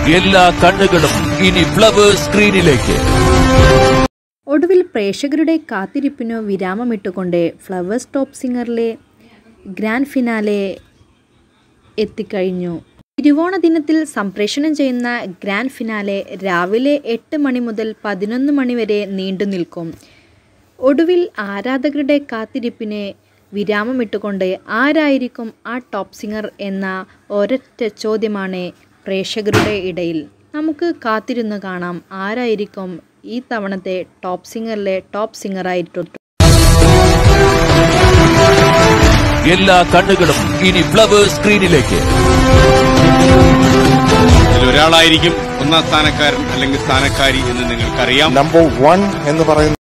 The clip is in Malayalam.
എല്ലാ കണ്ണുകളും ഇനി ഫ്ലവേഴ്സ് സ്ക്രീനിലേക്ക് ഒടുവിൽ പ്രേക്ഷകരുടെ കാത്തിരിപ്പിനു വിരാമമിട്ടുകൊണ്ട് ഫ്ലവേഴ്സ് ടോപ്പ് സിംഗറിലെ ഗ്രാൻഡ് ഫിനാലെ എത്തിക്കഴിഞ്ഞു തിരുവോണ ദിനത്തിൽ സംപ്രേഷണം ചെയ്യുന്ന ഗ്രാൻഡ് ഫിനാലെ രാവിലെ എട്ട് മണി മുതൽ പതിനൊന്ന് മണി വരെ നീണ്ടു നിൽക്കും ഒടുവിൽ ആരാധകരുടെ കാത്തിരിപ്പിന് വിരാമമിട്ടുകൊണ്ട് ആരായിരിക്കും ആ ടോപ്പ് സിംഗർ എന്ന ഒരൊറ്റ ചോദ്യമാണ് പ്രേക്ഷകരുടെ ഇടയിൽ നമുക്ക് കാത്തിരുന്ന് കാണാം ആരായിരിക്കും ഈ തവണത്തെ ടോപ്പ് സിംഗറിലെ ടോപ്പ് സിംഗറായിട്ട് എല്ലാ കണ്ണുകളും ഇനി ഫ്ലവേഴ്സ് സ്ക്രീനിലേക്ക് ഇതിൽ ഒരാളായിരിക്കും ഒന്നാം സ്ഥാനക്കാരൻ അല്ലെങ്കിൽ സ്ഥാനക്കാരി എന്ന് നിങ്ങൾക്കറിയാം നമ്പർ വൺ എന്ന് പറയുന്നത്